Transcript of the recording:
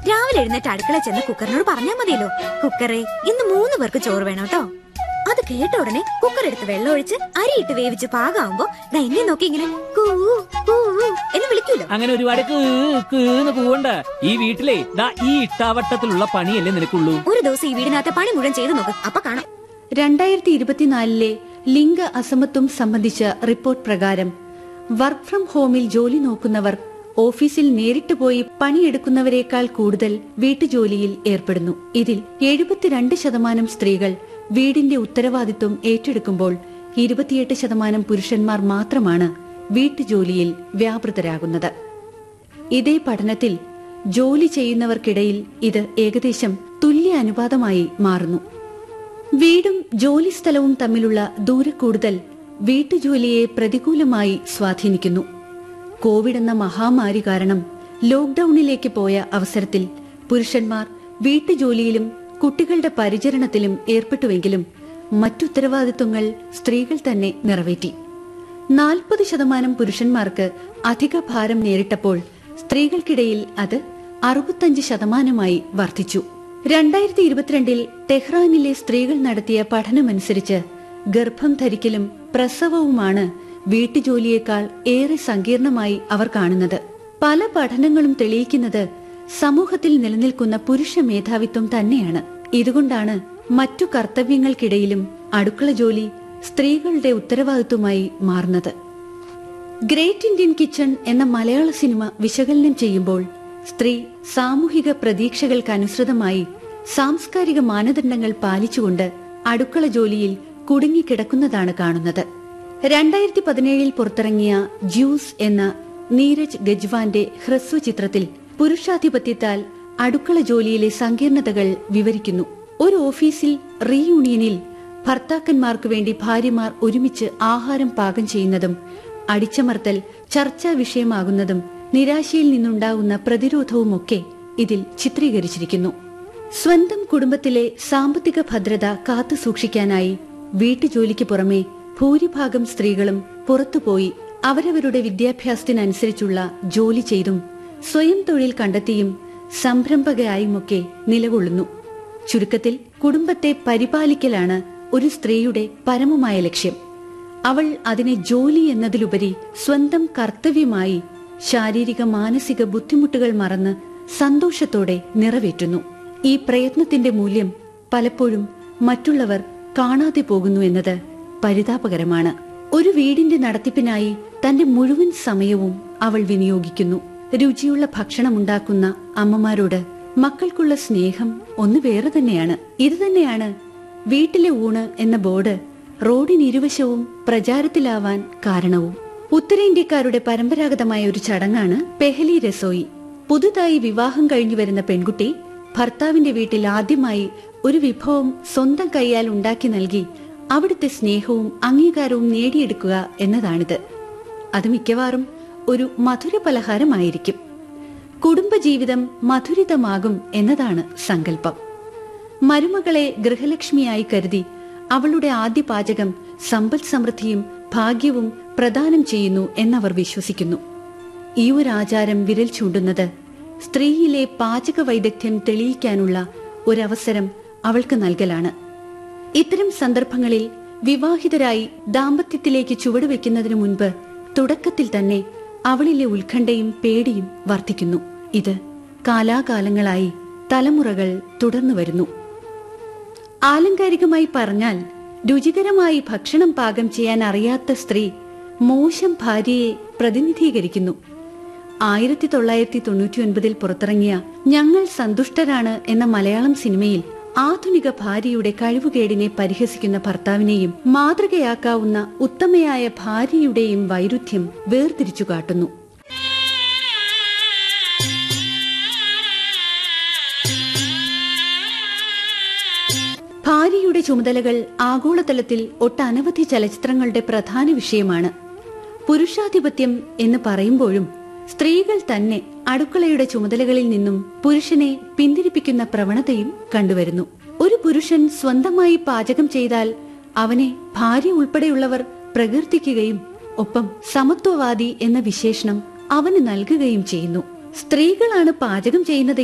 രാവിലെ എഴുന്നേറ്റ് അടുക്കള ചെന്ന് കുക്കറിനോട് പറഞ്ഞാൽ മതിയല്ലോ കുക്കറെ ഇന്ന് മൂന്ന് പേർക്ക് ചോറ് വേണം കേട്ടോ അത് കേട്ട ഉടനെ കുക്കർ എടുത്ത് വെള്ളം ഒഴിച്ച് അരിയിട്ട് വേവിച്ച് പാകാവുമ്പോ ദാ എന്നെ നോക്കി ഇങ്ങനെ കൂ കൂ എന്ന് വിളിക്കൂലോ അങ്ങനെ ഒരുപാട് കീ- കീന്ന് പോവണ്ട ഈ വീട്ടിലെ ദാ ഈ ഇട്ടാവട്ടത്തിലുള്ള പണിയല്ലേ നിനക്കുള്ളൂ ഒരു ദിവസം ഈ വീടിനകത്തെ പണി മുഴുവൻ ചെയ്തു നോക്ക് അപ്പൊ കാണാം രണ്ടായിരത്തി ഇരുപത്തിനാലിലെ ലിംഗ അസമത്വം സംബന്ധിച്ച റിപ്പോർട്ട് പ്രകാരം വർക്ക് ഫ്രം ഹോമിൽ ജോലി നോക്കുന്നവർ ഓഫീസിൽ നേരിട്ട് പോയി പണിയെടുക്കുന്നവരെക്കാൾ കൂടുതൽ വീട്ടുജോലിയിൽ ഏർപ്പെടുന്നു ഇതിൽ എഴുപത്തിരണ്ട് ശതമാനം സ്ത്രീകൾ വീടിന്റെ ഉത്തരവാദിത്വം ഏറ്റെടുക്കുമ്പോൾ ഇരുപത്തിയെട്ട് ശതമാനം പുരുഷന്മാർ മാത്രമാണ് വീട്ടുജോലിയിൽ വ്യാപൃതരാകുന്നത് ഇതേ പഠനത്തിൽ ജോലി ചെയ്യുന്നവർക്കിടയിൽ ഇത് ഏകദേശം തുല്യ അനുപാതമായി മാറുന്നു വീടും ജോലിസ്ഥലവും തമ്മിലുള്ള ദൂരക്കൂടുതൽ വീട്ടുജോലിയെ പ്രതികൂലമായി സ്വാധീനിക്കുന്നു കോവിഡ് എന്ന മഹാമാരി കാരണം ലോക്ഡൌണിലേക്ക് പോയ അവസരത്തിൽ പുരുഷന്മാർ വീട്ടുജോലിയിലും കുട്ടികളുടെ പരിചരണത്തിലും ഏർപ്പെട്ടുവെങ്കിലും മറ്റുത്തരവാദിത്വങ്ങൾ സ്ത്രീകൾ തന്നെ നിറവേറ്റി നാൽപ്പത് ശതമാനം പുരുഷന്മാർക്ക് അധിക ഭാരം നേരിട്ടപ്പോൾ സ്ത്രീകൾക്കിടയിൽ അത് അറുപത്തഞ്ച് ശതമാനമായി വർദ്ധിച്ചു രണ്ടായിരത്തി ഇരുപത്തിരണ്ടിൽ ടെഹ്റാനിലെ സ്ത്രീകൾ നടത്തിയ പഠനമനുസരിച്ച് ഗർഭം ധരിക്കലും പ്രസവവുമാണ് വീട്ടുജോലിയേക്കാൾ ഏറെ സങ്കീർണമായി അവർ കാണുന്നത് പല പഠനങ്ങളും തെളിയിക്കുന്നത് സമൂഹത്തിൽ നിലനിൽക്കുന്ന പുരുഷ മേധാവിത്വം തന്നെയാണ് ഇതുകൊണ്ടാണ് മറ്റു കർത്തവ്യങ്ങൾക്കിടയിലും അടുക്കള ജോലി സ്ത്രീകളുടെ ഉത്തരവാദിത്വമായി മാറുന്നത് ഗ്രേറ്റ് ഇന്ത്യൻ കിച്ചൺ എന്ന മലയാള സിനിമ വിശകലനം ചെയ്യുമ്പോൾ സ്ത്രീ സാമൂഹിക പ്രതീക്ഷകൾക്കനുസൃതമായി സാംസ്കാരിക മാനദണ്ഡങ്ങൾ പാലിച്ചുകൊണ്ട് അടുക്കള ജോലിയിൽ കുടുങ്ങിക്കിടക്കുന്നതാണ് കാണുന്നത് രണ്ടായിരത്തി പതിനേഴിൽ പുറത്തിറങ്ങിയ ജ്യൂസ് എന്ന നീരജ് ഗജ്വാന്റെ ഹ്രസ്വ ചിത്രത്തിൽ പുരുഷാധിപത്യത്താൽ അടുക്കള ജോലിയിലെ സങ്കീർണതകൾ വിവരിക്കുന്നു ഒരു ഓഫീസിൽ റീയൂണിയനിൽ ഭർത്താക്കന്മാർക്കു വേണ്ടി ഭാര്യമാർ ഒരുമിച്ച് ആഹാരം പാകം ചെയ്യുന്നതും അടിച്ചമർത്തൽ ചർച്ചാ വിഷയമാകുന്നതും നിരാശയിൽ നിന്നുണ്ടാകുന്ന പ്രതിരോധവുമൊക്കെ ഇതിൽ ചിത്രീകരിച്ചിരിക്കുന്നു സ്വന്തം കുടുംബത്തിലെ സാമ്പത്തിക ഭദ്രത കാത്തു സൂക്ഷിക്കാനായി വീട്ടുജോലിക്ക് പുറമെ ഭൂരിഭാഗം സ്ത്രീകളും പുറത്തുപോയി അവരവരുടെ വിദ്യാഭ്യാസത്തിനനുസരിച്ചുള്ള ജോലി ചെയ്തും സ്വയം തൊഴിൽ കണ്ടെത്തിയും സംരംഭകയായുമൊക്കെ നിലകൊള്ളുന്നു ചുരുക്കത്തിൽ കുടുംബത്തെ പരിപാലിക്കലാണ് ഒരു സ്ത്രീയുടെ പരമമായ ലക്ഷ്യം അവൾ അതിനെ ജോലി എന്നതിലുപരി സ്വന്തം കർത്തവ്യമായി ശാരീരിക മാനസിക ബുദ്ധിമുട്ടുകൾ മറന്ന് സന്തോഷത്തോടെ നിറവേറ്റുന്നു ഈ പ്രയത്നത്തിന്റെ മൂല്യം പലപ്പോഴും മറ്റുള്ളവർ കാണാതെ പോകുന്നു എന്നത് പരിതാപകരമാണ് ഒരു വീടിന്റെ നടത്തിപ്പിനായി തന്റെ മുഴുവൻ സമയവും അവൾ വിനിയോഗിക്കുന്നു രുചിയുള്ള ഭക്ഷണമുണ്ടാക്കുന്ന അമ്മമാരോട് മക്കൾക്കുള്ള സ്നേഹം ഒന്ന് വേറെ തന്നെയാണ് ഇത് തന്നെയാണ് വീട്ടിലെ ഊണ് എന്ന ബോർഡ് റോഡിനിരുവശവും പ്രചാരത്തിലാവാൻ കാരണവും ഉത്തരേന്ത്യക്കാരുടെ പരമ്പരാഗതമായ ഒരു ചടങ്ങാണ് പെഹലി രസോയി പുതുതായി വിവാഹം കഴിഞ്ഞു വരുന്ന പെൺകുട്ടി ഭർത്താവിന്റെ വീട്ടിൽ ആദ്യമായി ഒരു വിഭവം സ്വന്തം കൈയാൽ ഉണ്ടാക്കി നൽകി അവിടുത്തെ സ്നേഹവും അംഗീകാരവും നേടിയെടുക്കുക എന്നതാണിത് അത് മിക്കവാറും ഒരു മധുര പലഹാരമായിരിക്കും കുടുംബജീവിതം മധുരിതമാകും എന്നതാണ് സങ്കല്പം മരുമകളെ ഗൃഹലക്ഷ്മിയായി കരുതി അവളുടെ ആദ്യ പാചകം സമ്പൽ സമൃദ്ധിയും ഭാഗ്യവും പ്രദാനം ചെയ്യുന്നു എന്നവർ വിശ്വസിക്കുന്നു ഈ ഒരു ആചാരം വിരൽ ചൂണ്ടുന്നത് സ്ത്രീയിലെ പാചക വൈദഗ്ധ്യം തെളിയിക്കാനുള്ള ഒരവസരം അവൾക്ക് നൽകലാണ് ഇത്തരം സന്ദർഭങ്ങളിൽ വിവാഹിതരായി ദാമ്പത്യത്തിലേക്ക് ചുവടുവെക്കുന്നതിനു മുൻപ് തുടക്കത്തിൽ തന്നെ അവളിലെ ഉത്കണ്ഠയും പേടിയും വർദ്ധിക്കുന്നു ഇത് കാലാകാലങ്ങളായി തലമുറകൾ തുടർന്നു വരുന്നു ആലങ്കാരികമായി പറഞ്ഞാൽ രുചികരമായി ഭക്ഷണം പാകം ചെയ്യാൻ അറിയാത്ത സ്ത്രീ മോശം ഭാര്യയെ പ്രതിനിധീകരിക്കുന്നു ആയിരത്തി തൊള്ളായിരത്തി തൊണ്ണൂറ്റി ഒൻപതിൽ പുറത്തിറങ്ങിയ ഞങ്ങൾ സന്തുഷ്ടരാണ് എന്ന മലയാളം സിനിമയിൽ ആധുനിക ഭാര്യയുടെ കഴിവുകേടിനെ പരിഹസിക്കുന്ന ഭർത്താവിനെയും മാതൃകയാക്കാവുന്ന ഉത്തമയായ ഭാര്യയുടെയും വൈരുദ്ധ്യം വേർതിരിച്ചു കാട്ടുന്നു ഭാര്യയുടെ ചുമതലകൾ ആഗോളതലത്തിൽ ഒട്ടനവധി ചലച്ചിത്രങ്ങളുടെ പ്രധാന വിഷയമാണ് പുരുഷാധിപത്യം എന്ന് പറയുമ്പോഴും സ്ത്രീകൾ തന്നെ അടുക്കളയുടെ ചുമതലകളിൽ നിന്നും പുരുഷനെ പിന്തിരിപ്പിക്കുന്ന പ്രവണതയും കണ്ടുവരുന്നു ഒരു പുരുഷൻ സ്വന്തമായി പാചകം ചെയ്താൽ അവനെ ഭാര്യ ഉൾപ്പെടെയുള്ളവർ പ്രകീർത്തിക്കുകയും ഒപ്പം സമത്വവാദി എന്ന വിശേഷണം അവന് നൽകുകയും ചെയ്യുന്നു സ്ത്രീകളാണ് പാചകം ചെയ്യുന്നത്